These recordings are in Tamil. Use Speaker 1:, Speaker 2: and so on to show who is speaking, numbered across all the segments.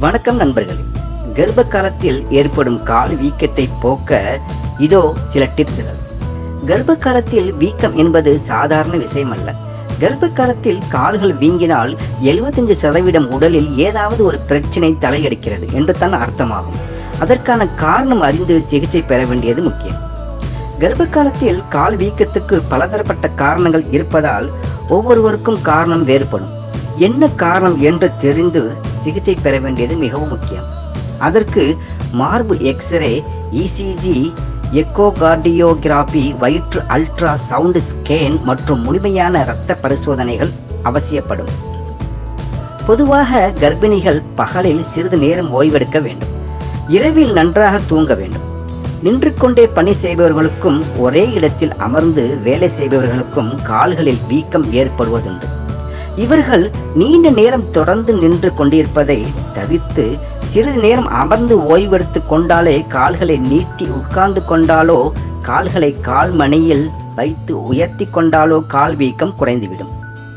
Speaker 1: வணக்கம் நண்பர்களே கர்ப்ப காலத்தில் ஏற்படும் கால் வீக்கத்தை போக்க இதோ சில டிப்ஸ்கள் கர்ப்ப காலத்தில் வீக்கம் என்பது சாதாரண விஷயம் அல்ல கர்ப்ப காலத்தில் கால்கள் வீங்கினால் 75% சதவீதம் உடலில் ஏதாவது ஒரு பிரச்சனை தலையெடுக்கிறது என்று தான் அர்த்தமாகும் அதற்கான காரணம் அறிந்து சிகிச்சை பெற வேண்டியது முக்கியம் கர்ப்ப காலத்தில் கால் வீக்கத்துக்கு பலதரப்பட்ட காரணங்கள் இருப்பதால் ஒவ்வொருவருக்கும் காரணம் வேறுபடும் என்ன காரணம் என்று தெரிந்து சிகிச்சை பெற வேண்டியது மிகவும் முக்கியம் அதற்கு மார்பு எக்ஸ்ரே இசிஜி எக்கோகார்டியோகிராபி வயிற்று அல்ட்ரா சவுண்ட் ஸ்கேன் மற்றும் முழுமையான இரத்த பரிசோதனைகள் அவசியப்படும் பொதுவாக கர்ப்பிணிகள் பகலில் சிறிது நேரம் ஓய்வெடுக்க வேண்டும் இரவில் நன்றாக தூங்க வேண்டும் நின்று கொண்டே பணி செய்பவர்களுக்கும் ஒரே இடத்தில் அமர்ந்து வேலை செய்பவர்களுக்கும் கால்களில் வீக்கம் ஏற்படுவதுண்டு இவர்கள் நீண்ட நேரம் தொடர்ந்து நின்று கொண்டிருப்பதை தவிர்த்து சிறிது நேரம் அமர்ந்து ஓய்வெடுத்து கொண்டாலே கால்களை நீட்டி உட்கார்ந்து கொண்டாலோ கால்களை கால் மணியில் வைத்து உயர்த்தி கொண்டாலோ கால் வீக்கம் குறைந்துவிடும்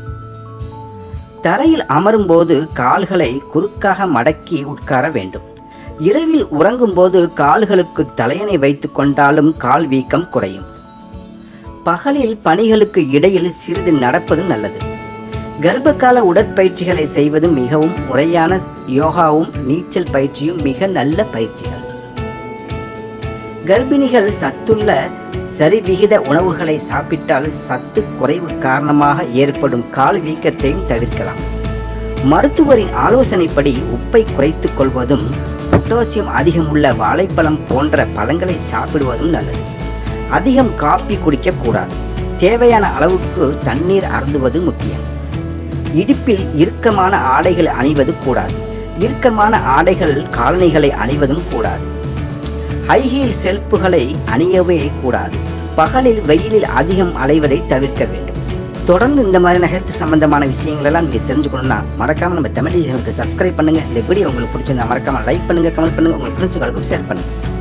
Speaker 1: தரையில் அமரும்போது கால்களை குறுக்காக மடக்கி உட்கார வேண்டும் இரவில் உறங்கும்போது கால்களுக்கு தலையணை வைத்து கொண்டாலும் கால் வீக்கம் குறையும் பகலில் பணிகளுக்கு இடையில் சிறிது நடப்பது நல்லது கர்ப்பகால உடற்பயிற்சிகளை செய்வது மிகவும் முறையான யோகாவும் நீச்சல் பயிற்சியும் மிக நல்ல பயிற்சிகள் கர்ப்பிணிகள் சத்துள்ள சரிவிகித உணவுகளை சாப்பிட்டால் சத்து குறைவு காரணமாக ஏற்படும் கால் வீக்கத்தையும் தவிர்க்கலாம் மருத்துவரின் ஆலோசனைப்படி உப்பை குறைத்துக் கொள்வதும் பொட்டாசியம் அதிகம் உள்ள வாழைப்பழம் போன்ற பழங்களை சாப்பிடுவதும் நல்லது அதிகம் காப்பி குடிக்க கூடாது தேவையான அளவுக்கு தண்ணீர் அருந்துவது முக்கியம் இடுப்பில் இறுக்கமான ஆடைகள் அணிவது கூடாது இறுக்கமான ஆடைகள் காலணிகளை அணிவதும் கூடாது ஹை ஹீல் செல்ப்புகளை அணியவே கூடாது பகலில் வெயிலில் அதிகம் அலைவதை தவிர்க்க வேண்டும் தொடர்ந்து இந்த மாதிரியான ஹெல்த் சம்பந்தமான விஷயங்கள் எல்லாம் நீங்க தெரிஞ்சுக்கணும்னா மறக்காம நம்ம தமிழ் சேனலுக்கு சப்ஸ்கிரைப் பண்ணுங்க இந்த வீடியோ உங்களுக்கு பிடிச்சிருந்தா மறக்காம லைக் பண்ணுங்க கமெண்ட் பண்ணுங்க உங்க ஃப்ரெண்ட்ஸுகளுக்கும் ஷேர் பண்ணுங்க